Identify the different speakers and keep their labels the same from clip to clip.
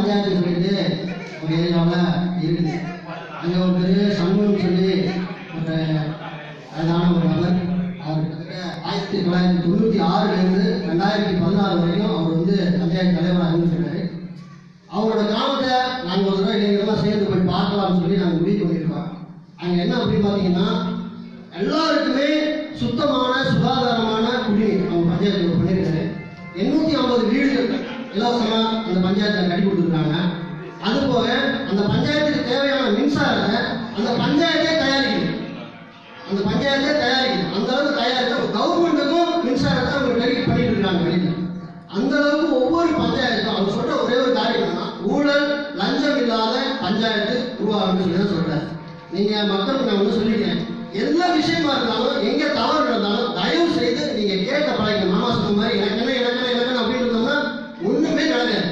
Speaker 1: பஞ்சாயத்து சொல்லிட்டு ஒரு ஏரியாவில் இருக்குது அங்கே ஒரு பெரிய சண்முகம் சொல்லி ஒரு வயதான ஒரு நபர் அவர் கிட்டத்தட்ட ஆயிரத்தி தொள்ளாயிரத்தி தொண்ணூற்றி ஆறுலேருந்து ரெண்டாயிரத்தி பதினாறு வரைக்கும் அவர் வந்து பஞ்சாயத்து தலைவராக இருந்துருக்காரு அவரோட கிராமத்தை நாங்கள் ஒரு தடவை இளைஞர்கள்லாம் சேர்ந்து போய் பார்க்கலாம்னு சொல்லி நாங்கள் முடிவு பண்ணியிருக்கோம் அங்கே என்ன அப்படின்னு பார்த்தீங்கன்னா எல்லாருக்குமே சுத்தமான சுகாதாரமான குடிநீர் அவங்க பஞ்சாயத்து பண்ணியிருக்காரு எண்ணூற்றி ஐம்பது வீடுகள் இலவசமாக அந்த பஞ்சாயத்தில் கட்டி கொடுத்துருக்காங்க அது போக அந்த பஞ்சாயத்துக்கு தேவையான மின்சாரத்தை அந்த பஞ்சாயத்தே தயாரிக்குது அந்த பஞ்சாயத்தே தயாரிக்குது அந்த அளவுக்கு தயாரித்து கவர்மெண்ட்டுக்கும் மின்சாரத்தை அவங்க டெலிட் பண்ணிட்டு இருக்காங்க வெளியில அந்த அளவுக்கு ஒவ்வொரு பஞ்சாயத்தும் அவர் சொல்ற ஒரே ஒரு காரியம் என்னன்னா ஊழல் லஞ்சம் இல்லாத பஞ்சாயத்து உருவாகும்னு சொல்லி தான் சொல்றாரு நீங்க மக்களுக்கு நான் ஒன்று சொல்லிக்கிறேன் எல்லா விஷயமா இருந்தாலும் எங்க தவறு நடந்தாலும் தயவு செய்து நீங்க கேட்க பழகிங்க மாமா சொன்ன மாதிரி எனக்கு என்ன எனக்கு என்ன எனக்கு என்ன அப்படின்னு இருந்தோம்னா ஒண்ணுமே நடக்காது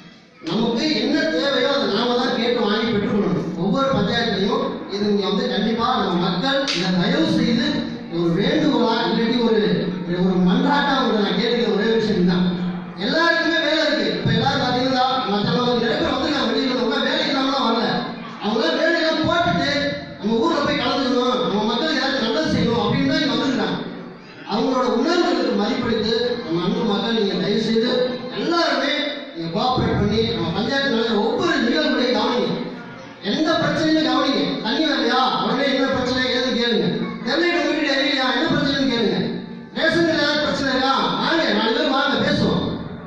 Speaker 1: நமக்கு என்ன தேவையோ அதை நாம தான் கேட்டு வாங்கி பெற்றுக்கொள்ளணும் ஒவ்வொரு பஞ்சாயத்துலையும் இது நீங்க வந்து கண்டிப்பா நம்ம மக்கள் இதை தயவு செய்து ஒரு வேண்டுகோளா இல்லாட்டி ஒரு ஒரு மன்றாட்டா உங்களை நான் கேட்கிற ஒரே விஷயம் தான் எல்லாருக்குமே வேலை இருக்கு இப்ப எல்லாரும் பாத்தீங்கன்னா மற்ற நிறைய பேர் வந்து நான் வெளியில வந்தவங்க வேலை இல்லாமலாம் வரல அவங்க வேலையெல்லாம் போட்டுட்டு நம்ம ஊர்ல போய் கலந்துக்கணும் நம்ம மக்களுக்கு ஏதாச்சும் நல்லது செய்யணும் அப்படின்னு தான் இங்க வந்திருக்காங்க அவங்களோட உணர்வுகளுக்கு மதிப்பளித்து நம்ம அன்பு மக்கள் நீங்க தயவு செய்து எல்லாருமே நீங்க கோஆபரேட் பண்ணி நம்ம பஞ்சாயத்து நடக்கிற ஒவ்வொரு நிகழ்வுகளையும் கவனிங்க எந்த பிரச்சனையும் கவனிங்க தண்ணி வரலையா உடனே என்ன பிரச்சனை ஏது கேளுங்க தெரியல வீட்டு அறிவியா என்ன பிரச்சனைன்னு கேளுங்க ரேஷன் ஏதாவது பிரச்சனை இருக்கா வாங்க நாலு பேர் வாங்க பேசுவோம்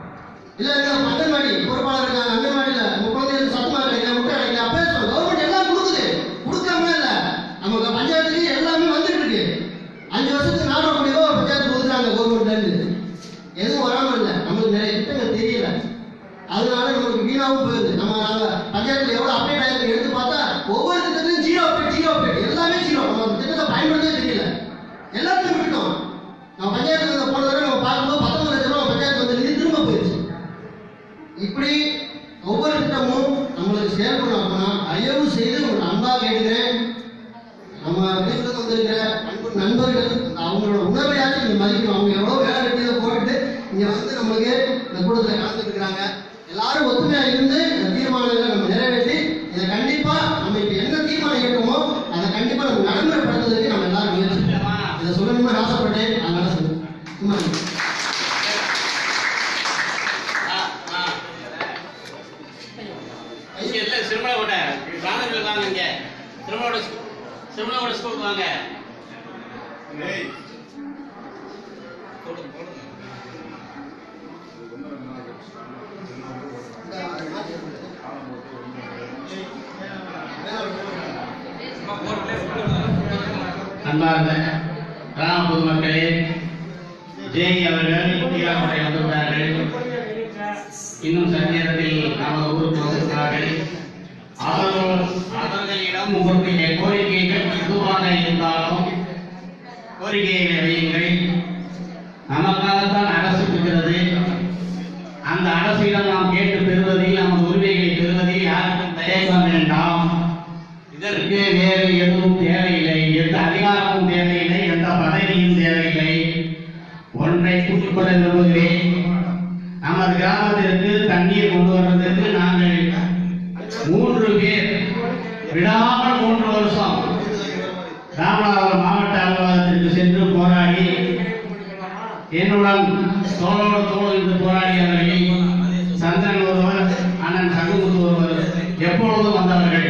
Speaker 1: இல்ல இந்த அங்கன்வாடி பொறுப்பாளர் இருக்காங்க அங்கன்வாடியில உங்க குழந்தைகளுக்கு சத்தமா கிடைக்கல முட்டை கிடைக்கல பேசுவோம் கவர்மெண்ட் எல்லாம் கொடுக்குது கொடுக்காம இல்ல நமக்கு பஞ்சாயத்துலயே எல்லாமே வந்துட்டு இருக்கு அஞ்சு வருஷத்துக்கு நாலு கோடி ரூபாய் பஞ்சாயத்து கொடுக்குறாங்க கவர்மெண்ட்ல இருந்து எதுவும் வராம இல்ல நமக்கு நிறைய திட்டங்கள் தெரியல அதனால நமக்கு வீணாவும் போயிருது நம்ம நாங்க பஞ்சாயத்துல எவ்வளவு அப்டேட் ஆயிருக்கு எடுத்து பார்த்தா ஒவ்வொரு திட்டத்திலும் ஜீரோ அப்டேட் ஜீரோ அப்டேட் எல்லாமே ஜீரோ நம்ம அந்த திட்டத்தை பயன்படுத்தவே தெரியல எல்லாத்தையும் விட்டுட்டோம் நம்ம பஞ்சாயத்துல போன தடவை நம்ம பார்க்கும்போது பத்தொன்பது லட்சம் ரூபாய் பஞ்சாயத்து வந்து நிதி திரும்ப போயிடுச்சு இப்படி ஒவ்வொரு திட்டமும் நம்மளுக்கு செயல்படணும் அப்படின்னா தயவு செய்து உங்களை அன்பா கேட்கிறேன் நம்ம வீட்டுக்கு வந்திருக்கிற அன்பு நண்பர்கள் அவங்களோட உணர்வையாச்சும் நீங்க மதிக்கணும் அவங்க எவ்வளவு வேலை வெட்டியதை போட்டு இங்க வந்து நம்மளுக்கு இந்த கூட்டத்தில் கலந்துட்டு இருக்கிறாங்க எல்லாரும் ஒத்துமையா இருந்து இந்த தீர்மானங்களை நம்ம நிறைவேற்றி இதை கண்டிப்பா நம்ம இப்ப என்ன தீர்மானம் ஏற்றோமோ அதை கண்டிப்பா நம்ம நடைமுறைப்படுத்துறதுக்கு நம்ம எல்லாரும் முயற்சி இதை சொல்லணும்னு ஆசைப்பட்டேன் அதனால சொல்லுங்க சும்மா இருங்க.
Speaker 2: இங்க இல்ல சிறுமலை வாங்க வாங்க இங்க சிறுமலோட சிறுமலோட ஸ்கூலுக்கு வாங்க அன்பார்ந்த கிராம பொதுமக்களே ஜெய் அவர்கள் இந்தியா முறை வந்துள்ளார்கள் இன்னும் சற்று நேரத்தில் நமது ஊருக்கு வந்திருக்கிறார்கள் அவர்கள் அவர்களிடம் உங்களுடைய கோரிக்கைகள் எதுவாக இருந்தாலும் கோரிக்கைகளை வையுங்கள் நமக்காகத்தான் அரசு இருக்கிறது அந்த அரசிடம் நாம் கேட்டு பெறுவதில் நமது உரிமைகளை பெறுவதில் யாருக்கும் தயக்கம் வேண்டாம் இதற்கு வேறு எதுவும் தேவையில்லை எந்த அதிகாரமும் தேவையில்லை எந்த பதவியும் தேவையில்லை ஒன்றை கூட்டிக்கொள்ள விரும்புகிறேன் நமது கிராமத்திற்கு தண்ணீர் கொண்டு வருவதற்கு நாங்கள் மூன்று பேர் விடாமல் மூன்று வருஷம் ராமநாதபுரம் மாவட்ட அலுவலகத்திற்கு சென்று போராடி என்னுடன் தோளோடு தோள் இருந்து போராடியவர்கள் சந்திரன் ஒருவர் அண்ணன் சகுமுத்து ஒருவர் எப்பொழுதும் வந்தவர்கள்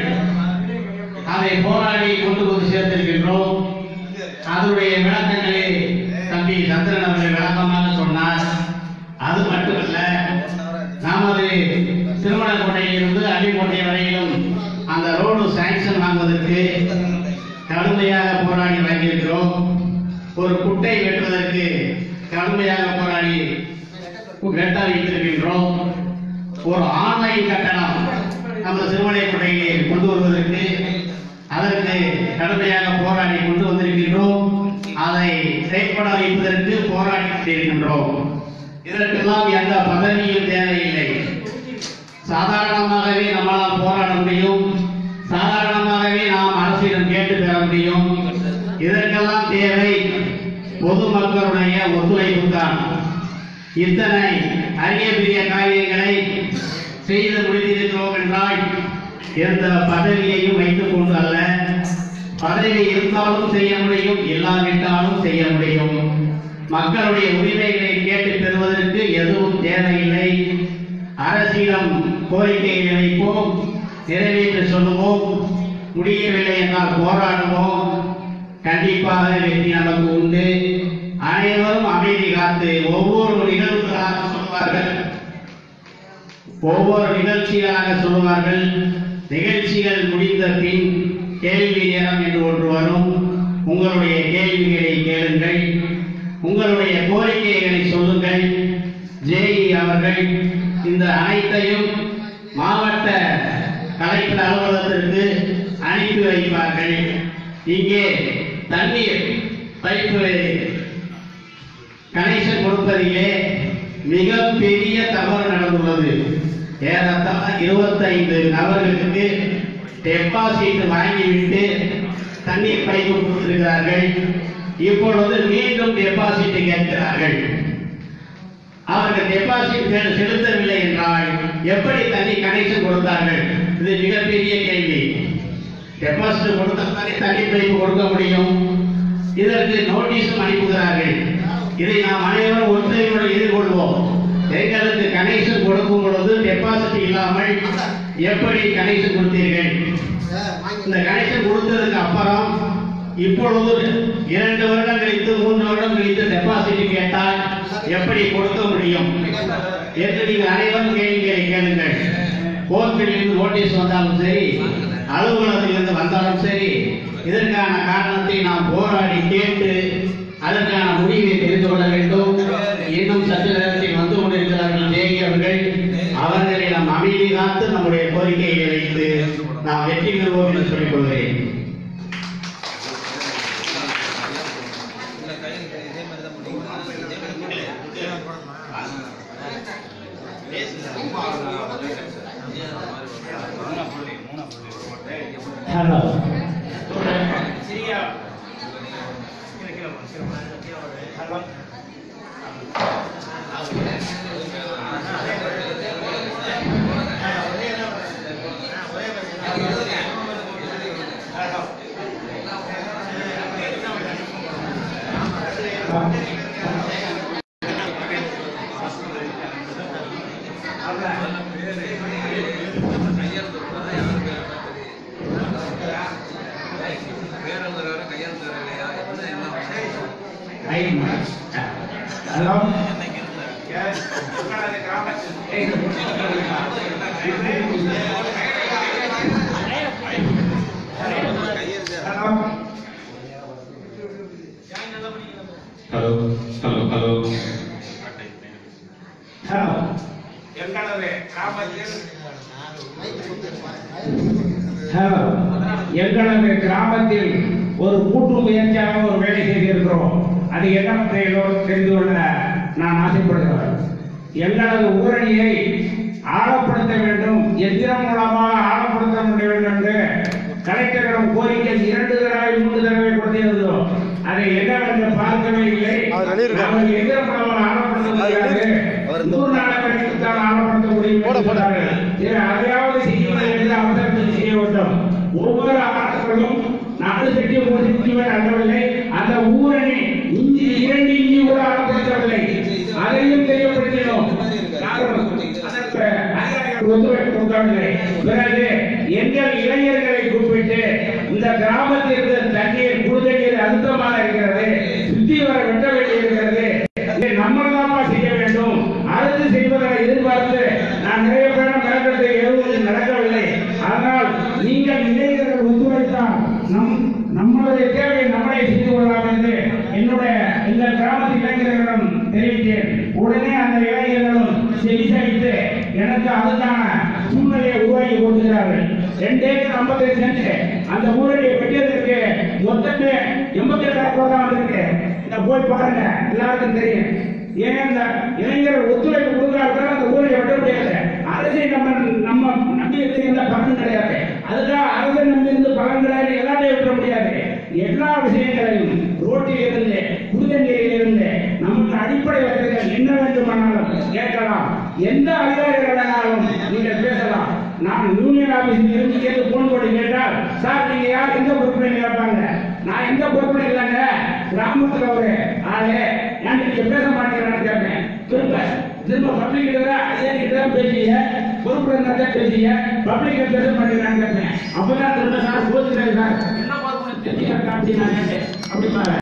Speaker 2: அதை போராடி கொண்டு வந்து சேர்த்திருக்கின்றோம் அதனுடைய விளக்கங்களை தம்பி சந்திரன் அவர்கள் விளக்கமாக சொன்னார் அது மட்டுமல்ல நமது திருமணக்கோட்டையிலிருந்து அள்ளிக்கோட்டை வரையிலும் அந்த ரோடு சாங்ஷன் வாங்குவதற்கு கடுமையாக போராடி வாங்கியிருக்கிறோம் ஒரு குட்டை வெட்டுவதற்கு கடுமையாக போராடி வெட்ட வைத்திருக்கின்றோம் ஒரு ஆன்லைன் கட்டணம் நமது திருமலைக்கோட்டையிலே கொண்டு வருவதற்கு அதற்கு கடுமையாக போராடி கொண்டு வந்திருக்கின்றோம் அதை செயல்பட வைப்பதற்கு போராடி கொண்டிருக்கின்றோம் இதற்கெல்லாம் எந்த பதவியும் தேவையில்லை சாதாரணமாகவே நம்மால் போராட முடியும் சாதாரணமாகவே நாம் அரசிடம் கேட்டு பெற முடியும் இதற்கெல்லாம் தேவை பொதுமக்களுடைய ஒத்துழைப்பு தான் இத்தனை அரிய பெரிய காரியங்களை செய்து முடித்திருக்கிறோம் என்றால் எந்த பதவியையும் வைத்துக் கொண்டு அல்ல பதவி இருந்தாலும் செய்ய முடியும் இல்லாவிட்டாலும் செய்ய முடியும் மக்களுடைய உரிமைகளை கேட்டு பெறுவதற்கு எதுவும் தேவையில்லை அரசிடம் கோரிக்கைகளை வைப்போம் நிறைவேற்ற சொல்லுவோம் முடியவில்லை என்றால் போராடுவோம் கண்டிப்பாக வெற்றி நமக்கு உண்டு அனைவரும் அமைதி காத்து ஒவ்வொரு நிகழ்வுகளாக சொல்வார்கள் ஒவ்வொரு நிகழ்ச்சியாக சொல்லுவார்கள் நிகழ்ச்சிகள் முடிந்த பின் கேள்வி நேரம் என்று ஒன்று வரும் உங்களுடைய கேள்விகளை கேளுங்கள் உங்களுடைய கோரிக்கைகளை சொல்லுங்கள் ஜேஇ அவர்கள் இந்த அனைத்தையும் மாவட்ட கலெக்டர் அலுவலகத்திற்கு அனுப்பி வைப்பார்கள் இங்கே தண்ணீர் பைப்பு கனெக்ஷன் கொடுப்பதிலே மிகப்பெரிய தவறு நடந்துள்ளது ஏறத்தாழ இருபத்தைந்து நபர்களுக்கு டெபாசிட் வாங்கிவிட்டு தண்ணீர் பைப்பு கொடுத்திருக்கிறார்கள் இப்பொழுது மீண்டும் டெபாசிட் கேட்கிறார்கள் அவர்கள் டெபாசிட் செ- செலுத்தவில்லை என்றால் எப்படி தண்ணி கனெக்ஷன் கொடுத்தார்கள் இது மிகப்பெரிய கேள்வி டெபாசிட் கொடுத்தாலே தண்ணி பைப்பு கொடுக்க முடியும் இதற்கு நோட்டீஸும் அனுப்புகிறார்கள் இதை நாம் அனைவரும் ஒற்றுமையுடன் எதிர்கொள்வோம் எங்களுக்கு கனெக்ஷன் கொடுக்கும் பொழுது டெபாசிட் இல்லாமல் எப்படி கனெக்ஷன் கொடுத்தீர்கள் இந்த கனெக்ஷன் கொடுத்ததுக்கு அப்புறம் இப்பொழுது இரண்டு வருடம் கழித்து மூன்று வருடம் கழித்து டெபாசிட் கேட்டால் எப்படி கொடுக்க முடியும் என்று நீங்கள் அனைவரும் கேள்விகளை கேளுங்கள் கோர்ட்டிலிருந்து நோட்டீஸ் வந்தாலும் சரி அலுவலகத்திலிருந்து வந்தாலும் சரி இதற்கான காரணத்தை நாம் போராடி கேட்டு அதற்கான முடிவை தெரிந்து கொள்ள வேண்டும் இன்னும் சற்று நேரத்தில் வந்து கொண்டிருக்கிறார்கள் தேகி அவர்கள் அவர்களை நாம் அமைதி காத்து நம்முடைய கோரிக்கைகளை வைத்து நாம் வெற்றி பெறுவோம் என்று சொல்லிக் கொள்கிறேன்
Speaker 3: hello hello
Speaker 4: hello hello hello
Speaker 3: hello
Speaker 5: எங்களது கிராமத்தில்
Speaker 3: ஹலோ எங்களது கிராமத்தில் ஒரு கூட்டு முயற்சியாக ஒரு வேலை செய்திருக்கிறோம் அது என்ன எல்லோரும் தெரிந்து கொள்ள நான் ஆசைப்படுகிறேன் எங்களது ஊரணியை ஆழப்படுத்த வேண்டும் எந்திரம் மூலமாக ஆழப்படுத்த முடியும் என்று கலெக்டரிடம் கோரிக்கை இரண்டு தடவை மூன்று தடவை கொடுத்திருந்தோம் அதை என்னவென்று பார்க்கவே இல்லை நாங்கள் எந்திரம் மூலமாக ஆழப்படுத்த முடியாது நூறு நாட்களுக்கு தான் ஆழப்படுத்த முடியும் என்று சொன்னார்கள். சரி, அதையாவது செய்யுங்கள் என்று அவசரத்தில் செய்ய வேண்டும் ஒவ்வொரு அரசுகளும் நாலு செட்டி மூணு செட்டி வரை அள்ளவில்லை அந்த ஊரணி இஞ்சி இரண்டு இஞ்சி கூட ஆழப்படுத்தவில்லை அதையும் தெரியப்படுத்தினோம் நாங்கள் அதற்கு அதிகாரிகள் ஒத்துழைப்பு கொடுக்கவில்லை பிறகு எங்கள் இளைஞர்களை கூப்பிட்டு இந்த கிராமத்திற்கு தண்ணீர் குடிநீர் அழுத்தமாக இருக்கிறது சுத்தி வர வெட்ட வேண்டியிருக்கிறது இதை நம்மள்தாம்மா செய்ய வேண்டும் அரசு செய்வதை எதிர்பார்த்து நான் நிறைய பேரும் மெனக்கெட்டு எதுவும் நடக்கவில்லை ஆனால் நீங்கள் இளைஞர்கள் ஒத்துழைத்தால் நம் நம்மளுடைய தேவை நம்மளே செய்து கொள்ளலாம் என்று என்னுடைய இந்த கிராமத்து இளைஞர்களிடம் தெரிவித்தேன் உடனே அந்த இளைஞர்களும் செவி சாய்த்து எனக்கு அதுக்கான சூழ்நிலையை உருவாக்கி கொடுக்கிறார்கள் ரெண்டு ஏக்கர் ஐம்பத்தஞ்சு சென்ட் அந்த ஊரடியை வெட்டியதற்கு மொத்தமே எண்பத்தி எட்டாயிரம் ரூபாய் தான் வந்திருக்கு இந்த போய் பாருங்க எல்லாருக்கும் தெரியும் ஏன் இந்த இளைஞர் ஒத்துழைப்பு கொடுக்காத அந்த ஊரை வெட்ட முடியாது அரசை நம்ம நம்ம நம்பி இருந்த பலன் கிடையாது அதுக்காக அரசை நம்பி இருந்து பலன் கிடையாது எல்லாத்தையும் விட முடியாது எல்லா விஷயங்களையும் ரோட்டில் இருந்து குடிநீரில் இருந்து நமக்கு அடிப்படை வசதிகள் என்ன வேண்டுமானாலும் கேட்கலாம் எந்த அதிகாரிகள் வேணாலும் நீங்கள் நான் யூனியன் ஆபீஸ்ல இருந்து கேட்டு போன் போட்டு கேட்டால் சார் நீங்க யார் எந்த பொறுப்புல கேட்பாங்க நான் எந்த பொறுப்புல இல்லைங்க கிராமத்துல ஒரு ஆளு நான் நீங்க பேச மாட்டேங்கிறான்னு கேட்பேன் திரும்ப திரும்ப பப்ளிக் கிட்ட அதே கிட்ட தான் பேசிய பொறுப்புல இருந்தா தான் பேசிய பப்ளிக் பேச மாட்டேங்கிறான்னு கேட்பேன் அப்பதான் திரும்ப சார் போச்சுக்கிறேன் சார் என்ன பொறுப்புன்னு தெரிஞ்சுக்கிறேன் அப்படின்னு நான் கேட்டேன் அப்படி பாரு